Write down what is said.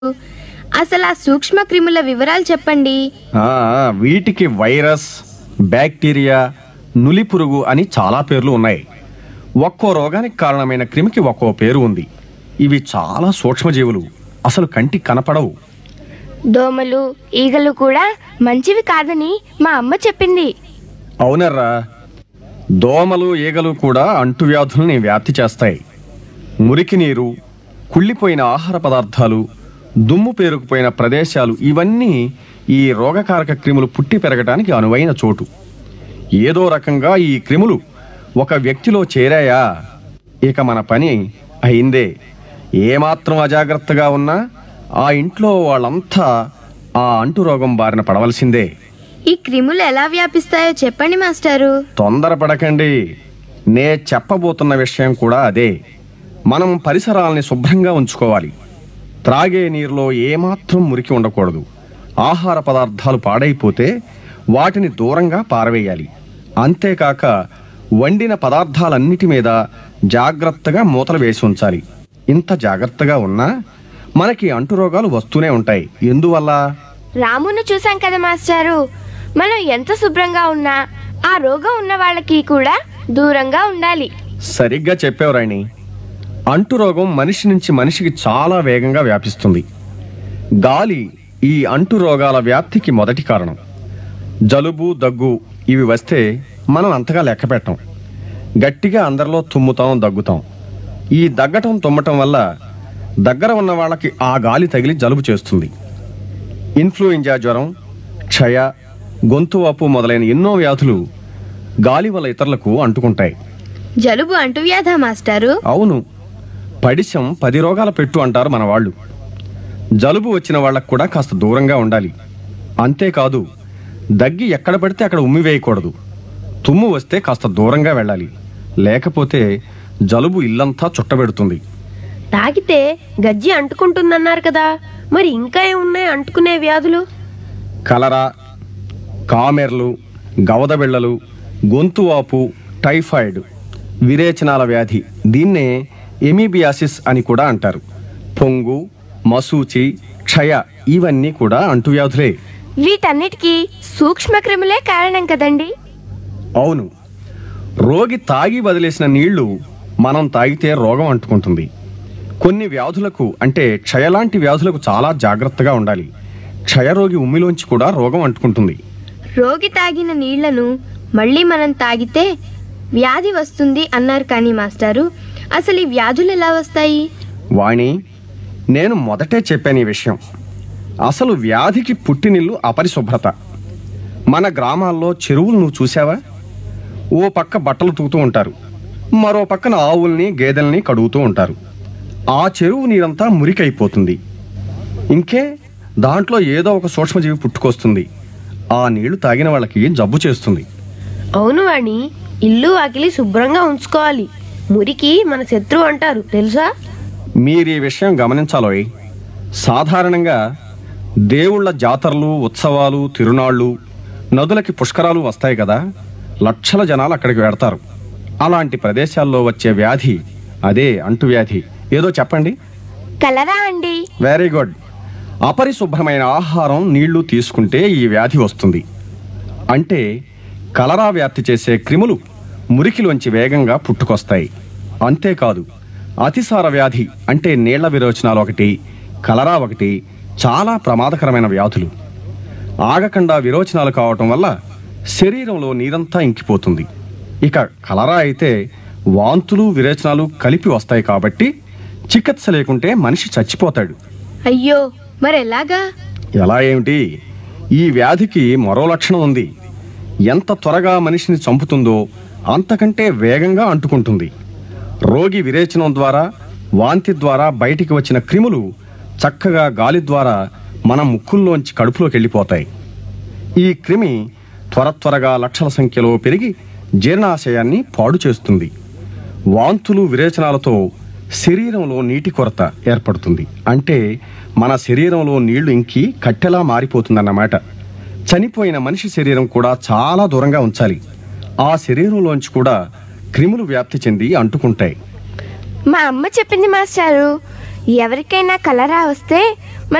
అసలు ఆ సూక్ష్మ క్రిముల వివరాలు చెప్పండి ఆ, వీటికి వైరస్ బ్యాక్టీరియా నులిపురుగు అని చాలా పేర్లు ఉన్నాయి ఒక్కో రోగానికి కారణమైన క్రిమికి ఒక్కో పేరు ఉంది ఇవి చాలా సూక్ష్మజీవులు అసలు కంటికి కనపడవు దోమలు ఈగలు కూడా మంచివి కాదని మా అమ్మ చెప్పింది అవునర్రా దోమలు ఈగలు కూడా అంటువ్యాధుల్ని వ్యాప్తి చేస్తాయి మురికి నీరు కుళ్ళిపోయిన ఆహార పదార్థాలు దుమ్ము పేరుకుపోయిన ప్రదేశాలు ఇవన్నీ ఈ రోగకారక క్రిములు పుట్టి పెరగడానికి అనువైన చోటు ఏదో రకంగా ఈ క్రిములు ఒక వ్యక్తిలో చేరాయా ఇక మన పని అయిందే ఏమాత్రం అజాగ్రత్తగా ఉన్నా ఆ ఇంట్లో వాళ్ళంతా ఆ అంటు రోగం బారిన పడవలసిందే ఈ క్రిములు ఎలా వ్యాపిస్తాయో చెప్పండి మాస్టారు తొందరపడకండి నే చెప్పబోతున్న విషయం కూడా అదే మనం పరిసరాల్ని శుభ్రంగా ఉంచుకోవాలి త్రాగే నీరులో ఏమాత్రం మురికి ఉండకూడదు ఆహార పదార్థాలు పాడైపోతే వాటిని దూరంగా పారవేయాలి అంతేకాక వండిన పదార్థాలన్నిటి మీద జాగ్రత్తగా మూతలు వేసి ఉంచాలి ఇంత జాగ్రత్తగా ఉన్నా మనకి అంటురోగాలు వస్తూనే ఉంటాయి ఎందువల్ల రామును చూసాం కదా మాస్టారు మనం ఎంత శుభ్రంగా ఉన్నా ఆ రోగం ఉన్న వాళ్ళకి కూడా దూరంగా ఉండాలి సరిగ్గా చెప్పావు రాణి అంటురోగం మనిషి నుంచి మనిషికి చాలా వేగంగా వ్యాపిస్తుంది గాలి ఈ అంటు రోగాల వ్యాప్తికి మొదటి కారణం జలుబు దగ్గు ఇవి వస్తే మనం అంతగా లెక్క పెట్టం గట్టిగా అందరిలో తుమ్ముతాం దగ్గుతాం ఈ దగ్గటం తుమ్మటం వల్ల దగ్గర ఉన్న వాళ్ళకి ఆ గాలి తగిలి జలుబు చేస్తుంది ఇన్ఫ్లుయెంజా జ్వరం క్షయ గొంతు వాపు మొదలైన ఎన్నో వ్యాధులు గాలి వల్ల ఇతరులకు అంటుకుంటాయి జలుబు అంటువ్యాధా మాస్టారు అవును పడిశం పది రోగాల పెట్టు అంటారు మన వాళ్ళు జలుబు వచ్చిన వాళ్ళకు కూడా కాస్త దూరంగా ఉండాలి అంతేకాదు దగ్గి ఎక్కడ పడితే అక్కడ ఉమ్మి వేయకూడదు తుమ్ము వస్తే కాస్త దూరంగా వెళ్ళాలి లేకపోతే జలుబు ఇల్లంతా చుట్టబెడుతుంది తాగితే గజ్జి అంటుకుంటుందన్నారు కదా మరి ఇంకా ఏమున్నాయి అంటుకునే వ్యాధులు కలరా కామెర్లు గవదబిళ్ళలు గొంతు వాపు టైఫాయిడ్ విరేచనాల వ్యాధి దీన్నే ఎమీబియాసిస్ అని కూడా అంటారు పొంగు మసూచి క్షయ ఇవన్నీ కూడా అంటువ్యాధులే వీటన్నిటికీ సూక్ష్మ క్రిములే కారణం కదండి అవును రోగి తాగి వదిలేసిన నీళ్లు మనం తాగితే రోగం అంటుకుంటుంది కొన్ని వ్యాధులకు అంటే క్షయలాంటి వ్యాధులకు చాలా జాగ్రత్తగా ఉండాలి క్షయరోగి ఉమ్మిలోంచి కూడా రోగం అంటుకుంటుంది రోగి తాగిన నీళ్లను మళ్ళీ మనం తాగితే వ్యాధి వస్తుంది అన్నారు కానీ మాస్టారు అసలు ఈ వ్యాధులు ఎలా వస్తాయి వాణి నేను మొదటే చెప్పాను ఈ విషయం అసలు వ్యాధికి పుట్టినిల్లు అపరిశుభ్రత మన గ్రామాల్లో చెరువులు నువ్వు చూసావా ఓ పక్క బట్టలు తూగుతూ ఉంటారు మరో పక్కన ఆవుల్ని గేదెల్ని కడుగుతూ ఉంటారు ఆ చెరువు నీరంతా మురికైపోతుంది ఇంకే దాంట్లో ఏదో ఒక సూక్ష్మజీవి పుట్టుకొస్తుంది ఆ నీళ్లు తాగిన వాళ్ళకి జబ్బు చేస్తుంది అవును వాణి ఇల్లు వాకిలి శుభ్రంగా ఉంచుకోవాలి మురికి మన శత్రువు అంటారు తెలుసా మీరు ఈ విషయం గమనించాలోయ్ సాధారణంగా దేవుళ్ళ జాతరలు ఉత్సవాలు తిరునాళ్ళు నదులకి పుష్కరాలు వస్తాయి కదా లక్షల జనాలు అక్కడికి వెడతారు అలాంటి ప్రదేశాల్లో వచ్చే వ్యాధి అదే అంటువ్యాధి ఏదో చెప్పండి కలరా అండి వెరీ గుడ్ అపరిశుభ్రమైన ఆహారం నీళ్లు తీసుకుంటే ఈ వ్యాధి వస్తుంది అంటే కలరా వ్యాప్తి చేసే క్రిములు మురికిలోంచి వేగంగా పుట్టుకొస్తాయి అంతేకాదు అతిసార వ్యాధి అంటే నీళ్ల విరోచనాలు ఒకటి కలరా ఒకటి చాలా ప్రమాదకరమైన వ్యాధులు ఆగకుండా విరోచనాలు కావటం వల్ల శరీరంలో నీరంతా ఇంకిపోతుంది ఇక కలరా అయితే వాంతులు విరేచనాలు కలిపి వస్తాయి కాబట్టి చికిత్స లేకుంటే మనిషి చచ్చిపోతాడు అయ్యో మరి ఎలాగా ఎలా ఏమిటి ఈ వ్యాధికి మరో లక్షణం ఉంది ఎంత త్వరగా మనిషిని చంపుతుందో అంతకంటే వేగంగా అంటుకుంటుంది రోగి విరేచనం ద్వారా వాంతి ద్వారా బయటికి వచ్చిన క్రిములు చక్కగా గాలి ద్వారా మన ముక్కుల్లోంచి కడుపులోకి వెళ్ళిపోతాయి ఈ క్రిమి త్వర త్వరగా లక్షల సంఖ్యలో పెరిగి జీర్ణాశయాన్ని పాడు చేస్తుంది వాంతులు విరేచనాలతో శరీరంలో నీటి కొరత ఏర్పడుతుంది అంటే మన శరీరంలో నీళ్లు ఇంకి కట్టెలా మారిపోతుందన్నమాట చనిపోయిన మనిషి శరీరం కూడా చాలా దూరంగా ఉంచాలి ఆ శరీరంలోంచి కూడా క్రిములు వ్యాప్తి చెంది అంటుకుంటాయి మా అమ్మ చెప్పింది మాస్టారు ఎవరికైనా కలరా వస్తే